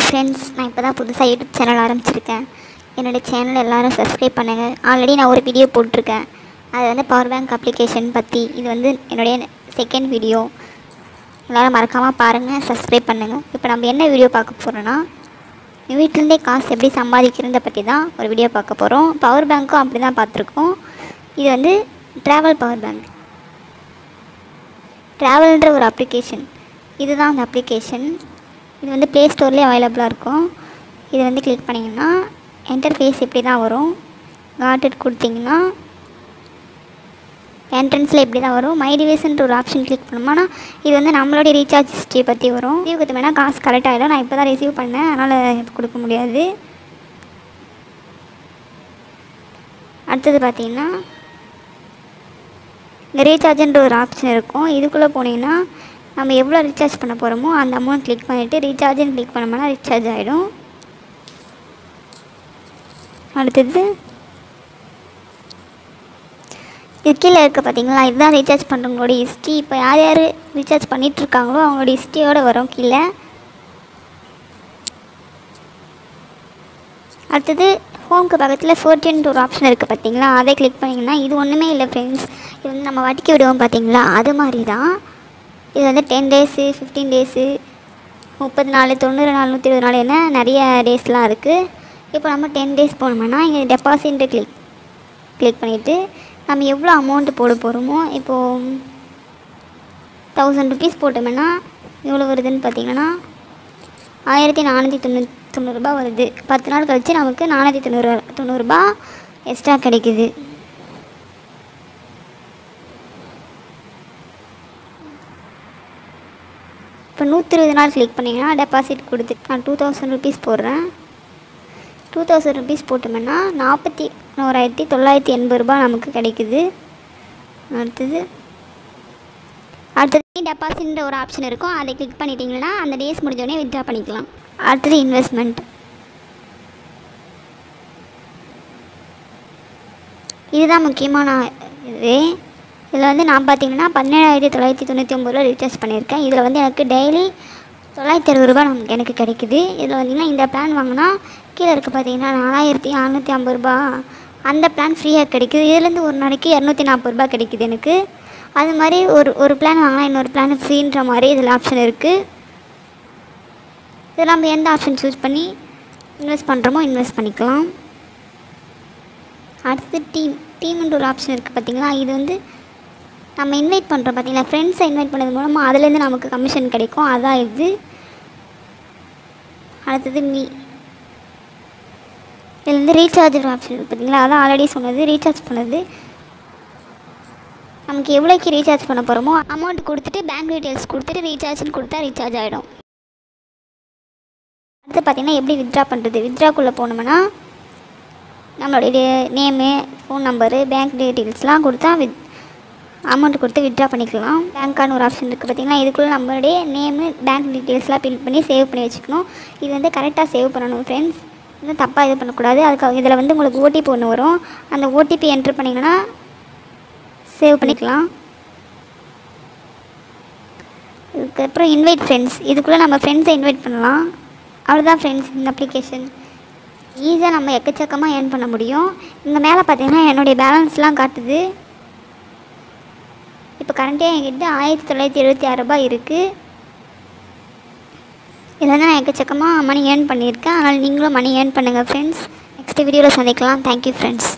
friends நான் இப்போ தான் புதுசாக யூடியூப் சேனல் ஆரம்பிச்சிருக்கேன் என்னோடய சேனல் எல்லோரும் சப்ஸ்கிரைப் பண்ணுங்கள் ஆல்ரெடி நான் ஒரு வீடியோ போட்டிருக்கேன் அது வந்து பவர் பேங்க் அப்ளிகேஷன் பற்றி இது வந்து என்னுடைய செகண்ட் வீடியோ எல்லோரும் மறக்காமல் பாருங்கள் சப்ஸ்கிரைப் பண்ணுங்கள் இப்போ நம்ம என்ன வீடியோ பார்க்க போகிறோன்னா வீட்டிலேருந்தே காசு எப்படி சம்பாதிக்கிறத பற்றி தான் ஒரு வீடியோ பார்க்க போகிறோம் பவர் பேங்க்கும் அப்படி தான் பார்த்துருக்கோம் இது வந்து ட்ராவல் பவர் பேங்க் ட்ராவல்ன்ற ஒரு அப்ளிகேஷன் இதுதான் அந்த அப்ளிகேஷன் இது வந்து ப்ளே ஸ்டோர்லேயே அவைலபிளாக இருக்கும் இது வந்து கிளிக் பண்ணிங்கன்னா என்டர்ஃபேஸ் இப்படி தான் வரும் காட்டட் கொடுத்தீங்கன்னா என்ட்ரன்ஸில் இப்படி தான் வரும் மை டிவைஸ்ன்ற ஒரு ஆப்ஷன் கிளிக் பண்ணோம்னா இது வந்து நம்மளுடைய ரீசார்ஜ் ஹிஸ்ட்ரி பற்றி வரும் ரிசீவ் கொடுத்த வேணால் காசு கரெக்ட் ஆகிடும் நான் இப்போ தான் ரிசீவ் பண்ணேன் அதனால் கொடுக்க முடியாது அடுத்தது பார்த்தீங்கன்னா இந்த ரீசார்ஜுன்ற ஒரு ஆப்ஷன் இருக்கும் இதுக்குள்ளே போனீங்கன்னா நம்ம எவ்வளோ ரீசார்ஜ் பண்ண போகிறோமோ அந்த அமௌண்ட் கிளிக் பண்ணிவிட்டு ரீசார்ஜ்னு கிளிக் பண்ணோம்னா ரீசார்ஜ் ஆகிடும் அடுத்தது இது கீழே இருக்க பார்த்தீங்களா இதுதான் ரீசார்ஜ் பண்ணுறவங்களோட ஹிஸ்ட்ரி இப்போ யார் யார் ரீசார்ஜ் பண்ணிகிட்ருக்காங்களோ அவங்களோட ஹிஸ்ட்ரியோடு வரும் கீழே அடுத்தது ஹோம்க்கு பக்கத்தில் ஃபோர்டின்ட்டு ஒரு ஆப்ஷன் இருக்குது பார்த்தீங்களா அதை கிளிக் பண்ணிங்கன்னா இது ஒன்றுமே இல்லை ஃப்ரெண்ட்ஸ் இது வந்து நம்ம வட்டிக்கு விடுவோம் பார்த்தீங்களா அது மாதிரி தான் இது வந்து டென் டேஸு ஃபிஃப்டீன் டேஸு முப்பது நாள் தொண்ணூறு நாள் நூற்றி இருபது நாள் என்ன நிறைய டேஸ்லாம் இருக்குது இப்போ நம்ம டென் டேஸ் போனோம்னா இங்கே டெபாசிட்டு கிளிக் கிளிக் பண்ணிவிட்டு நம்ம எவ்வளோ அமௌண்ட்டு போட போகிறோமோ இப்போது தௌசண்ட் ருபீஸ் போட்டோம்னா எவ்வளோ வருதுன்னு பார்த்தீங்கன்னா ஆயிரத்தி நானூற்றி தொண்ணூ தொண்ணூறுரூபா வருது பத்து நாள் கழித்து நமக்கு நானூற்றி தொண்ணூறு தொண்ணூறுரூபா எக்ஸ்ட்ரா கிடைக்குது இப்போ நூற்றி இருபது நாள் கிளிக் பண்ணிங்கன்னா டெபாசிட் கொடுத்து நான் டூ தௌசண்ட் ருபீஸ் போடுறேன் டூ தௌசண்ட் ருபீஸ் போட்டோம்னா நாற்பத்தி நூறாயிரத்தி தொள்ளாயிரத்தி எண்பது ரூபாய் நமக்கு கிடைக்குது அடுத்தது அடுத்தது டெபாசிட்ன்ற ஒரு ஆப்ஷன் இருக்கும் அதை கிளிக் பண்ணிட்டீங்கன்னா அந்த டேஸ் முடிஞ்சோடனே வித்ட்ரா பண்ணிக்கலாம் அடுத்தது இன்வெஸ்ட்மெண்ட் இதுதான் முக்கியமான இது இதில் வந்து நான் பார்த்தீங்கன்னா பதினேழாயிரத்தி தொள்ளாயிரத்தி தொண்ணூற்றி ஒம்பது ரூபா ரீசார்ஜ் பண்ணியிருக்கேன் இதில் வந்து எனக்கு டெய்லி தொள்ளாயிரத்தி அறுபது ரூபா நமக்கு எனக்கு கிடைக்குது இதில் வந்தீங்கன்னா இந்த பிளான் வாங்கினா கீழே இருக்க பார்த்தீங்கன்னா நாலாயிரத்தி அறநூற்றி ஐம்பது ரூபா அந்த பிளான் ஃப்ரீயாக கிடைக்குது இதுலேருந்து ஒரு நாளைக்கு இரநூத்தி நாற்பது ரூபா கிடைக்குது எனக்கு அது மாதிரி ஒரு ஒரு பிளான் வாங்கினா இன்னொரு பிளான் ஃப்ரீன்ற மாதிரி இதில் ஆப்ஷன் இருக்குது இதில் நம்ம எந்த ஆப்ஷன் சூஸ் பண்ணி இன்வெஸ்ட் பண்ணுறோமோ இன்வெஸ்ட் பண்ணிக்கலாம் அடுத்து டீம் டீம்ன்ற ஒரு ஆப்ஷன் இருக்குது பார்த்தீங்களா இது வந்து நம்ம இன்வைட் பண்ணுறோம் பார்த்தீங்களா ஃப்ரெண்ட்ஸை இன்வைட் பண்ணது மூலமாக அதுலேருந்து நமக்கு கமிஷன் கிடைக்கும் அதான் இது அடுத்தது மீ இதில் வந்து ரீசார்ஜ் ஆப்ஷன் இருக்குது பார்த்தீங்களா அதான் ஆல்ரெடி சொன்னது ரீசார்ஜ் பண்ணது நமக்கு எவ்வளோக்கு ரீசார்ஜ் பண்ண போகிறோமோ அமௌண்ட் கொடுத்துட்டு பேங்க் டீட்டெயில்ஸ் கொடுத்துட்டு ரீசார்ஜ்னு கொடுத்தா ரீசார்ஜ் ஆகிடும் அடுத்து பார்த்திங்கன்னா எப்படி வித்ட்ரா பண்ணுறது வித்ட்ராக்குள்ளே போனோம்னா நம்மளுடைய நேமு ஃபோன் நம்பரு பேங்க் டீட்டெயில்ஸ்லாம் கொடுத்தா வித் அமௌண்ட் கொடுத்து வித்ட்ரா பண்ணிக்கலாம் பேங்க்கான ஒரு ஆப்ஷன் இருக்குது பார்த்திங்கன்னா இதுக்குள்ளே நம்மளுடைய நேமு பேங்க் டீட்டெயில்ஸ்லாம் ஃபில் பண்ணி சேவ் பண்ணி வச்சுக்கணும் இது வந்து கரெக்டாக சேவ் பண்ணணும் ஃப்ரெண்ட்ஸ் வந்து தப்பாக இது பண்ணக்கூடாது அதுக்கு இதில் வந்து உங்களுக்கு ஓடிபி ஒன்று வரும் அந்த ஓடிபி என்ட்ரு பண்ணிங்கன்னா சேவ் பண்ணிக்கலாம் இதுக்கப்புறம் இன்வைட் ஃப்ரெண்ட்ஸ் இதுக்குள்ளே நம்ம ஃப்ரெண்ட்ஸை இன்வைட் பண்ணலாம் அவ்வளோதான் ஃப்ரெண்ட்ஸ் இந்த அப்ளிகேஷன் ஈஸியாக நம்ம எக்கச்சக்கமாக ஏர்ன் பண்ண முடியும் இங்கே மேலே பார்த்தீங்கன்னா என்னுடைய பேலன்ஸ்லாம் காட்டுது இப்போ கரண்ட்டே என்கிட்ட ஆயிரத்தி தொள்ளாயிரத்தி எழுபத்தி ஆறு ரூபாய் இருக்குது இதில் வந்து நான் எக்கச்சக்கமாக மணி ஏர்ன் பண்ணியிருக்கேன் அதனால் நீங்களும் மணி ஏர்ன் பண்ணுங்கள் ஃப்ரெண்ட்ஸ் நெக்ஸ்ட் வீடியோவில் சந்திக்கலாம் தேங்க்யூ ஃப்ரெண்ட்ஸ்